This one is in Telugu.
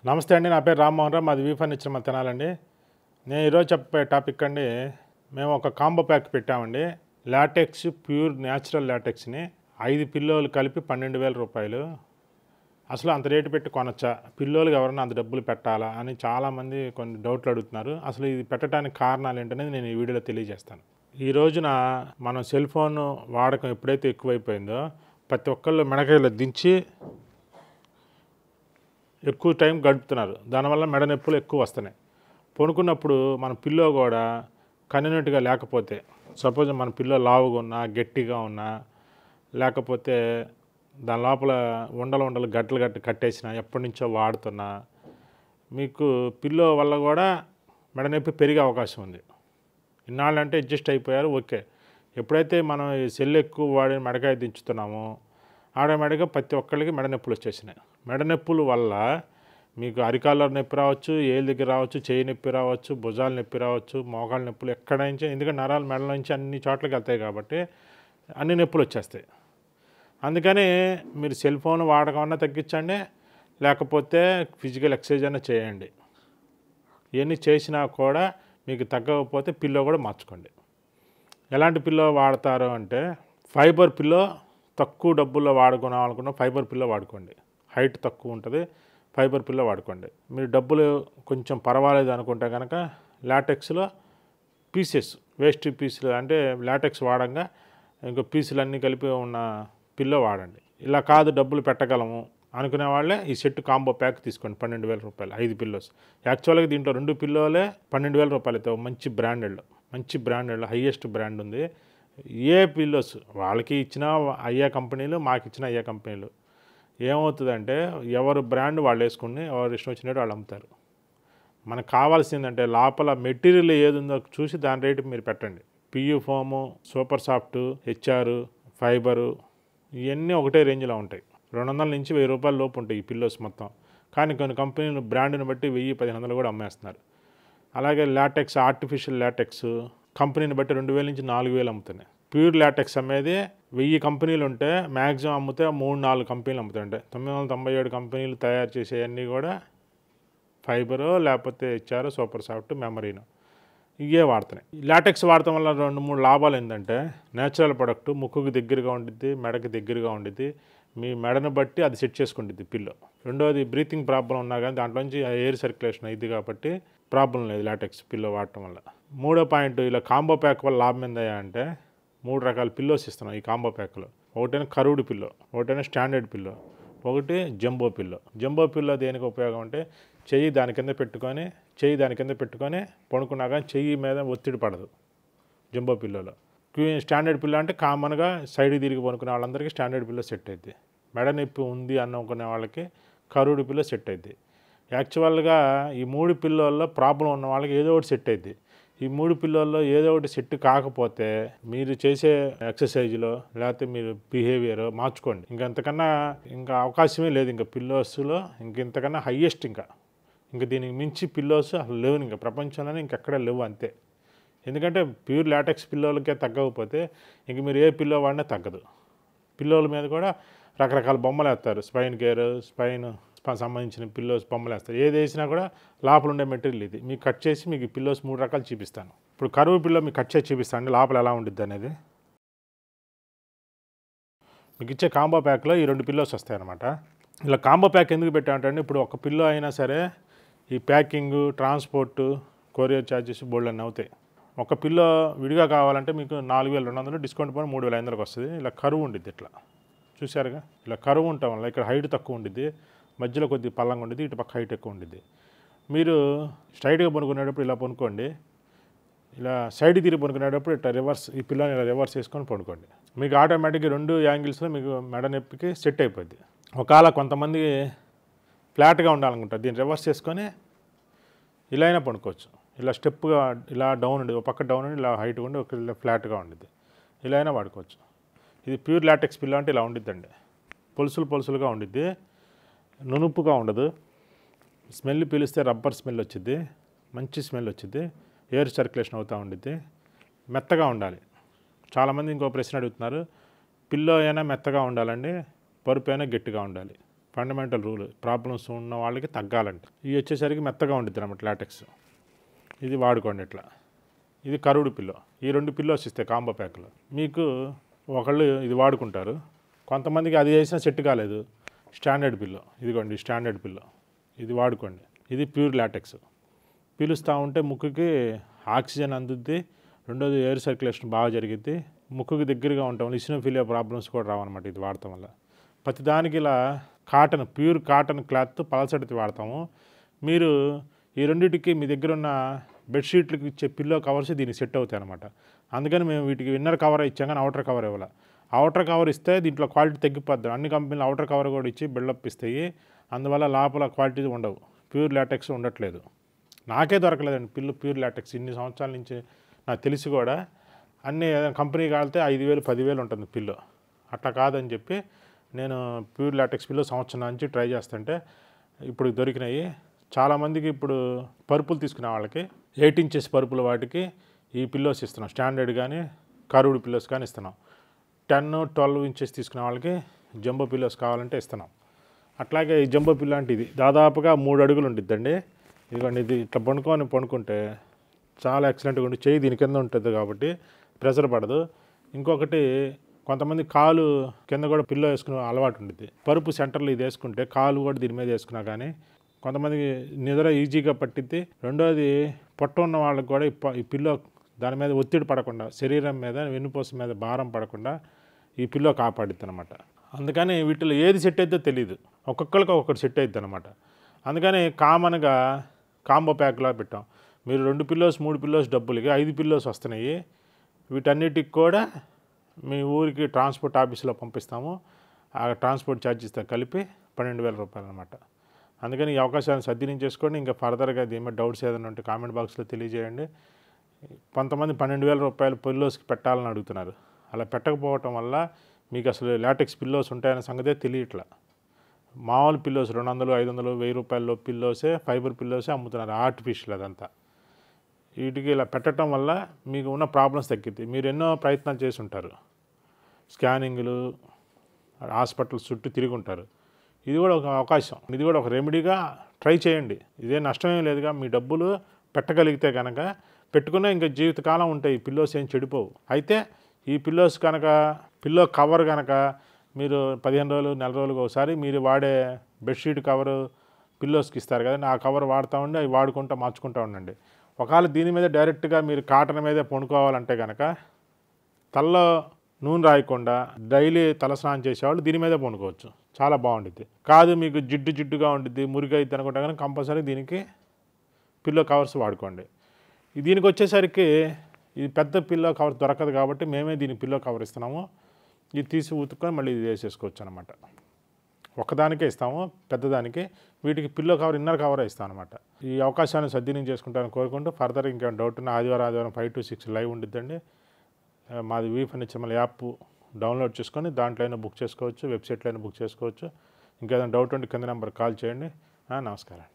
నమస్తే అండి నా పేరు రామ్మోహన్ రావు మాది వీ ఫర్నిచర్ మా తినాలండి నేను ఈరోజు చెప్పే టాపిక్ అండి మేము ఒక కాంబో ప్యాక్ పెట్టామండి లాటెక్స్ ప్యూర్ న్యాచురల్ లాటెక్స్ని ఐదు పిల్లోలు కలిపి పన్నెండు వేల రూపాయలు అసలు అంత రేటు పెట్టి కొనొచ్చా పిల్లోలకు ఎవరైనా అంత డబ్బులు పెట్టాలా అని చాలామంది కొన్ని డౌట్లు అడుగుతున్నారు అసలు ఇది పెట్టడానికి కారణాలు ఏంటనేది నేను ఈ వీడియోలో తెలియజేస్తాను ఈ రోజున మనం సెల్ ఫోన్ వాడకం ఎప్పుడైతే ఎక్కువైపోయిందో ప్రతి ఒక్కళ్ళు మెడకాయలు దించి ఎక్కువ టైం గడుపుతున్నారు దానివల్ల మెడ నొప్పులు ఎక్కువ వస్తున్నాయి పడుకున్నప్పుడు మన పిల్లో కూడా కన్వీనెంట్గా లేకపోతే సపోజ్ మన పిల్లో లావుగా ఉన్నా గట్టిగా ఉన్నా లేకపోతే దాని లోపల ఉండలు ఉండలు గట్టలు గట్టి కట్టేసిన ఎప్పటి నుంచో వాడుతున్నా మీకు పిల్లో వల్ల కూడా మెడ నొప్పి పెరిగే అవకాశం ఉంది ఇన్నాళ్ళంటే అడ్జస్ట్ అయిపోయారు ఓకే ఎప్పుడైతే మనం ఈ సెల్ ఎక్కువ వాడి మెడకాయ దించుతున్నామో ఆటోమేటిక్గా ప్రతి ఒక్కరికి మెడ నొప్పులు వచ్చేసినాయి మెడ నొప్పుల వల్ల మీకు అరికాళ్ళ నొప్పి రావచ్చు ఏళ్ళ దగ్గర రావచ్చు చేయి నొప్పి రావచ్చు భుజాల నొప్పి రావచ్చు మోకాళ్ళ నొప్పులు ఎక్కడ నుంచి ఎందుకంటే నరాలు మెడ నుంచి అన్ని చోట్లకి వెళ్తాయి కాబట్టి అన్ని నొప్పులు వచ్చేస్తాయి అందుకని మీరు సెల్ ఫోన్ వాడకం అన్నా తగ్గించండి లేకపోతే ఫిజికల్ ఎక్సర్సైజ్ అన్నా చేయండి ఇవన్నీ చేసినా కూడా మీకు తగ్గకపోతే పిల్లో కూడా మార్చుకోండి ఎలాంటి పిల్లో వాడతారు అంటే ఫైబర్ పిల్లో తక్కువ డబ్బుల్లో వాడుకున్నాం అనుకున్న ఫైబర్ పిల్లో వాడుకోండి హైట్ తక్కువ ఉంటుంది ఫైబర్ పిల్లో వాడుకోండి మీరు డబ్బులు కొంచెం పర్వాలేదు అనుకుంటే కనుక లాటెక్స్లో పీసెస్ వేస్ట్ పీసులు అంటే లాటెక్స్ వాడంగా ఇంకో పీసులు అన్నీ కలిపి ఉన్న పిల్లో వాడండి ఇలా కాదు డబ్బులు పెట్టగలము అనుకునే వాళ్ళే ఈ సెట్ కాంబో ప్యాక్ తీసుకోండి పన్నెండు వేల రూపాయలు ఐదు పిల్లోస్ యాక్చువల్గా దీంట్లో రెండు పిల్లోలే పన్నెండు వేల రూపాయలు అయితే మంచి బ్రాండెడ్ మంచి బ్రాండెడ్ హయ్యెస్ట్ బ్రాండ్ ఉంది ఏ పిల్లోస్ వాళ్ళకి ఇచ్చిన అయ్యే కంపెనీలు మాకు ఇచ్చిన అయ్యే కంపెనీలు ఏమవుతుందంటే ఎవరు బ్రాండ్ వాళ్ళు వేసుకుని ఎవరు ఇష్టం వచ్చినట్టు వాళ్ళు అమ్ముతారు మనకు కావాల్సిందంటే లోపల మెటీరియల్ ఏది ఉందో చూసి దాని రేటు మీరు పెట్టండి PU foam super soft HR fibre ఇవన్నీ ఒకటే రేంజ్లో ఉంటాయి రెండు వందల నుంచి వెయ్యి రూపాయల లోపు ఉంటాయి ఈ పిల్లోస్ మొత్తం కానీ కొన్ని కంపెనీలు బ్రాండ్ని బట్టి వెయ్యి పదిహేను వందలు కూడా అమ్మేస్తున్నారు అలాగే లాటెక్స్ ఆర్టిఫిషియల్ లాటెక్స్ కంపెనీని బట్టి రెండు వేల నుంచి నాలుగు వేలు అమ్ముతున్నాయి ప్యూర్ లాటెక్స్ అమ్మేది వెయ్యి కంపెనీలు ఉంటే మ్యాక్సిమం అమ్మితే మూడు నాలుగు కంపెనీలు అమ్ముతాయంటే తొమ్మిది వందల తొంభై ఏడు కంపెనీలు తయారు చేసేవన్నీ కూడా ఫైబరు లేకపోతే హెచ్ఆర్ సూపర్ సాఫ్ట్ మెమరీను ఇవే వాడుతున్నాయి లాటెక్స్ వాడటం వల్ల రెండు మూడు లాభాలు ఏంటంటే నేచురల్ ప్రొడక్ట్ ముక్కుకి దగ్గరగా ఉండిద్ది మెడకి దగ్గరగా ఉండిద్ది మీ మెడను బట్టి అది సెట్ చేసుకుంటుంది పిల్లో రెండోది బ్రీతింగ్ ప్రాబ్లం ఉన్నా కానీ దాంట్లోంచి ఎయిర్ సర్క్యులేషన్ అయింది కాబట్టి ప్రాబ్లం లేదు లాటెక్స్ పిల్లో వాడటం వల్ల మూడో పాయింట్ ఇలా కాంబో ప్యాక్ వల్ల లాభం ఏందయ్యా అంటే మూడు రకాల పిల్లోస్ ఇస్తున్నాం ఈ కాంబో ప్యాక్లో ఒకటేమో కరువుడు పిల్లో ఒకటేమో స్టాండర్డ్ పిల్లో ఒకటి జంబో పిల్లో జంబో పిల్లో దేనికి ఉపయోగం అంటే చెయ్యి దాని కింద పెట్టుకొని చెయ్యి దాని కింద పెట్టుకొని పడుకున్నా కానీ చెయ్యి మీద ఒత్తిడి పడదు జంబో పిల్లోలో క్వీన్ స్టాండర్డ్ పిల్లో అంటే కామన్గా సైడ్ తిరిగి పడుకునే వాళ్ళందరికీ స్టాండర్డ్ పిల్లో సెట్ అవుద్ది మెడ నొప్పి ఉంది అనుకునే వాళ్ళకి కరువుడు పిల్లో సెట్ అవుద్ది యాక్చువల్గా ఈ మూడు పిల్లోల్లో ప్రాబ్లం ఉన్న వాళ్ళకి ఏదో ఒకటి సెట్ అవుద్ది ఈ మూడు పిల్లల్లో ఏదో ఒకటి సెట్ కాకపోతే మీరు చేసే ఎక్సర్సైజ్లో లేకపోతే మీరు బిహేవియర్ మార్చుకోండి ఇంకా ఇంతకన్నా ఇంకా అవకాశమే లేదు ఇంకా పిల్లోస్లో ఇంక ఇంతకన్నా హయ్యెస్ట్ ఇంకా ఇంకా దీనికి మించి పిల్లోస్ అసలు లేవు ఇంకా ప్రపంచంలోనే ఇంకెక్కడ లేవు అంతే ఎందుకంటే ప్యూర్ లాటెక్స్ పిల్లోలకే తగ్గకపోతే ఇంక మీరు ఏ పిల్లో వాడినా తగ్గదు పిల్లోల మీద కూడా రకరకాల బొమ్మలు వేస్తారు స్పైన్ కేర్ స్పైన్ సంబంధించిన పిల్లోస్ బొమ్మలు వేస్తారు ఏది వేసినా కూడా లోపల ఉండే మెటీరియల్ ఇది మీకు కట్ చేసి మీకు ఈ పిల్లోస్ మూడు రకాలు చూపిస్తాను ఇప్పుడు కరువు పిల్లో మీకు కట్ చేసి చూపిస్తాను లోపల ఎలా ఉండిద్ది అనేది మీకు ఇచ్చే కాంబో ప్యాక్లో ఈ రెండు పిల్లోస్ వస్తాయి అనమాట ఇలా కాంబో ప్యాక్ ఎందుకు పెట్టామంటే ఇప్పుడు ఒక పిల్లో అయినా సరే ఈ ప్యాకింగ్ ట్రాన్స్పోర్ట్ కొరియర్ ఛార్జెస్ బోల్డ్ అన్నీ అవుతాయి ఒక పిల్లో విడిగా కావాలంటే మీకు నాలుగు వేల రెండు వందలు డిస్కౌంట్ పోయి మూడు వేల ఐదు వందలకు వస్తుంది ఇలా కరువు ఉండిద్ది ఇట్లా చూసారుగా ఇలా కరువు ఉండటం వల్ల ఇక్కడ హైట్ తక్కువ ఉండిద్ది మధ్యలో కొద్ది పల్లంగా ఉండిద్ది ఇటు పక్క హైట్ ఎక్కువ ఉండిద్ది మీరు స్ట్రైట్గా పనుకునేటప్పుడు ఇలా పనుకోండి ఇలా సైడ్ తిరిగి పనుకునేటప్పుడు ఇట్లా రివర్స్ ఈ పిల్లని ఇలా రివర్స్ చేసుకొని పడుకోండి మీకు ఆటోమేటిక్గా రెండు యాంగిల్స్లో మీకు మెడ నొప్పికి సెట్ అయిపోద్ది ఒకవేళ కొంతమంది ఫ్లాట్గా ఉండాలనుకుంటారు దీన్ని రివర్స్ చేసుకొని ఇలా అయినా పడుకోవచ్చు ఇలా స్టెప్గా ఇలా డౌన్ ఉండేది ఒక పక్క డౌన్ ఉండి ఇలా హైట్గా ఉండి ఒక ఇలా ఫ్లాట్గా ఉండేది ఇలా అయినా వాడుకోవచ్చు ఇది ప్యూర్ లాటెక్స్ పిల్ల అంటే ఇలా ఉండిద్దండి పొలుసులు పొలుసులుగా ఉండిద్ది నునుపుగా ఉండదు స్మెల్ పీలిస్తే రబ్బర్ స్మెల్ వచ్చింది మంచి స్మెల్ వచ్చింది ఎయిర్ సర్క్యులేషన్ అవుతూ ఉండిద్ది మెత్తగా ఉండాలి చాలామంది ఇంకో ప్రశ్న అడుగుతున్నారు పిల్లో అయినా మెత్తగా ఉండాలండి పరుపు అయినా గట్టిగా ఉండాలి ఫండమెంటల్ రూల్ ప్రాబ్లమ్స్ ఉన్న వాళ్ళకి తగ్గాలంటే ఇవి వచ్చేసరికి మెత్తగా ఉండిద్ది అనమాట లాటెక్స్ ఇది వాడుకోండి ఇట్లా ఇది కరువుడు పిల్లో ఈ రెండు పిల్లోస్ ఇస్తాయి కాంబో ప్యాక్లో మీకు ఒకళ్ళు ఇది వాడుకుంటారు కొంతమందికి అది చేసినా సెట్ కాలేదు స్టాండర్డ్ పిల్లో ఇదిగోండి స్టాండర్డ్ పిల్లో ఇది వాడుకోండి ఇది ప్యూర్ లాటెక్స్ పీలుస్తూ ఉంటే ముక్కుకి ఆక్సిజన్ అందుద్ది రెండోది ఎయిర్ సర్క్యులేషన్ బాగా జరిగిద్ది ముక్కుకి దగ్గరగా ఉంటాం ఇసినోఫిలియా ప్రాబ్లమ్స్ కూడా రావన్నమాట ఇది వాడటం వల్ల ప్రతిదానికి ఇలా కాటన్ ప్యూర్ కాటన్ క్లాత్ పలసటిది వాడతాము మీరు ఈ రెండింటికి మీ దగ్గర ఉన్న బెడ్షీట్లకు ఇచ్చే పిల్లో కవర్స్ దీనికి సెట్ అవుతాయి అనమాట అందుకని మేము వీటికి ఇన్నర్ కవర్ ఇచ్చాం కానీ అవుటర్ కవర్ ఇవ్వాలి అవుటర్ కవర్ ఇస్తే దీంట్లో క్వాలిటీ తగ్గిపోద్ది అన్ని కంపెనీలు అవుటర్ కవర్ కూడా ఇచ్చి బిల్డప్ ఇస్తాయి అందువల్ల లోపల క్వాలిటీ ఉండవు ప్యూర్ లాటెక్స్ ఉండట్లేదు నాకే దొరకలేదండి పిల్లు ప్యూర్ లాటెక్స్ ఇన్ని సంవత్సరాల నుంచి నాకు తెలిసి కూడా అన్ని ఏదైనా కంపెనీ కాలితే ఐదు వేలు పదివేలు ఉంటుంది పిల్లో అట్లా కాదని చెప్పి నేను ప్యూర్ లాటెక్స్ పిల్లో సంవత్సరం నుంచి ట్రై చేస్తుంటే ఇప్పుడు దొరికినాయి చాలామందికి ఇప్పుడు పరుపులు తీసుకునే వాళ్ళకి ఎయిట్ ఇంచెస్ పరుపుల వాటికి ఈ పిల్లోస్ ఇస్తున్నాం స్టాండర్డ్ కానీ కరువుడు పిల్లోస్ కానీ ఇస్తున్నాం టెన్ ట్వెల్వ్ ఇంచెస్ తీసుకునే వాళ్ళకి జంబో పిల్లోస్ కావాలంటే ఇస్తున్నాం అట్లాగే ఈ జంబో పిల్ల అంటే ఇది దాదాపుగా మూడు అడుగులు ఉండిద్దండి ఇదిగోండి ఇది ఇట్లా పండుకొని పండుకుంటే చాలా ఎక్సలెంట్గా ఉండి చేయి దీని కింద ఉంటుంది కాబట్టి ప్రెషర్ పడదు ఇంకొకటి కొంతమంది కాలు కింద కూడా పిల్లో వేసుకునే అలవాటు ఉండిద్ది పరుపు సెంటర్లో ఇది వేసుకుంటే కాలు కూడా దీని మీద వేసుకున్నా కానీ కొంతమందికి నిద్ర ఈజీగా పట్టిద్ది రెండోది పొట్ట ఉన్న వాళ్ళకి కూడా ఈ ప- ఈ పిల్లో దాని మీద ఒత్తిడి పడకుండా శరీరం మీద వెన్నుపూస మీద భారం పడకుండా ఈ పిల్లో కాపాడిద్ది అనమాట అందుకని వీటిలో ఏది సెట్ అయిద్దో తెలియదు ఒక్కొక్కరికి ఒక్కొక్కటి సెట్ అయిద్ది అనమాట అందుకని కామన్గా కాంబో ప్యాక్లా పెట్టాం మీరు రెండు పిల్లోస్ మూడు పిల్లోస్ డబ్బులకి ఐదు పిల్లోస్ వస్తున్నాయి వీటన్నిటికి కూడా మీ ఊరికి ట్రాన్స్పోర్ట్ ఆఫీస్లో పంపిస్తాము ఆ ట్రాన్స్పోర్ట్ ఛార్జెస్తో కలిపి పన్నెండు వేల రూపాయలు అనమాట అందుకని ఈ అవకాశాన్ని సద్వినియోగం చేసుకోండి ఇంకా ఫర్దర్గా దీని డౌట్స్ ఏదైనా ఉంటే కామెంట్ బాక్స్లో తెలియజేయండి కొంతమంది పన్నెండు వేల రూపాయలు పిల్లోస్కి పెట్టాలని అడుగుతున్నారు అలా పెట్టకపోవటం వల్ల మీకు అసలు లాటెక్స్ పిల్లోస్ ఉంటాయనే సంగతే తెలియట్లా మామూలు పిల్లోస్ రెండు వందలు ఐదు వందలు వెయ్యి రూపాయల్లో పిల్లోసే ఫైబర్ పిల్లోసే అమ్ముతున్నారు ఆర్టిఫిషియల్ అదంతా వీటికి ఇలా పెట్టడం వల్ల మీకు ఉన్న ప్రాబ్లమ్స్ తగ్గిద్ది మీరు ఎన్నో ప్రయత్నాలు చేసి ఉంటారు స్కానింగ్లు హాస్పిటల్ చుట్టూ తిరిగి ఉంటారు ఇది కూడా ఒక అవకాశం ఇది కూడా ఒక రెమెడీగా ట్రై చేయండి ఇదే నష్టమేం లేదుగా మీ డబ్బులు పెట్టగలిగితే కనుక పెట్టుకున్నా ఇంకా జీవితకాలం ఉంటాయి ఈ పిల్లోస్ ఏం చెడిపోవు అయితే ఈ పిల్లోస్ కనుక పిల్లో కవర్ కనుక మీరు పదిహేను రోజులు నెల రోజులకు ఒకసారి మీరు వాడే బెడ్షీట్ కవరు పిల్లోస్కి ఇస్తారు కదండి ఆ కవర్ వాడుతూ ఉండి అవి వాడుకుంటూ మార్చుకుంటూ ఉండండి ఒకవేళ దీని మీద డైరెక్ట్గా మీరు కాటన్ మీదే పండుకోవాలంటే కనుక తలలో నూనె రాయకుండా డైలీ తలస్నానం చేసేవాళ్ళు దీని మీదే పండుకోవచ్చు చాలా బాగుంటుంది కాదు మీకు జిడ్డు జిడ్డుగా ఉంటుంది మురిగి అయితే అనుకుంటే కనుక కంపల్సరీ దీనికి పిల్లో కవర్స్ వాడుకోండి ఈ దీనికి వచ్చేసరికి ఇది పెద్ద పిల్లో కవర్ దొరకదు కాబట్టి మేమే దీనికి పిల్లో కవర్ ఇస్తున్నాము ఇది తీసి ఉతుక్కొని మళ్ళీ ఇది వేసేసుకోవచ్చు అనమాట ఒకదానికే ఇస్తాము పెద్దదానికి వీటికి పిల్లో కవర్ ఇన్నర్ కవర్ ఇస్తాం అనమాట ఈ అవకాశాన్ని సద్వినియోగం చేసుకుంటానని కోరుకుంటూ ఫర్దర్ ఇంకా డౌట్ ఉన్న ఆదివారం ఆదివారం ఫైవ్ టు సిక్స్ లైవ్ ఉండిద్దండి ఆ, మాది వీ ఫర్నిచర్ మళ్ళీ యాప్ డౌన్లోడ్ చేసుకొని దాంట్లో అయినా బుక్ చేసుకోవచ్చు వెబ్సైట్లో అయినా బుక్ చేసుకోవచ్చు ఇంకేదైనా డౌట్ ఉంటే కింద నెంబర్ కాల్ చేయండి ఆ, నమస్కారం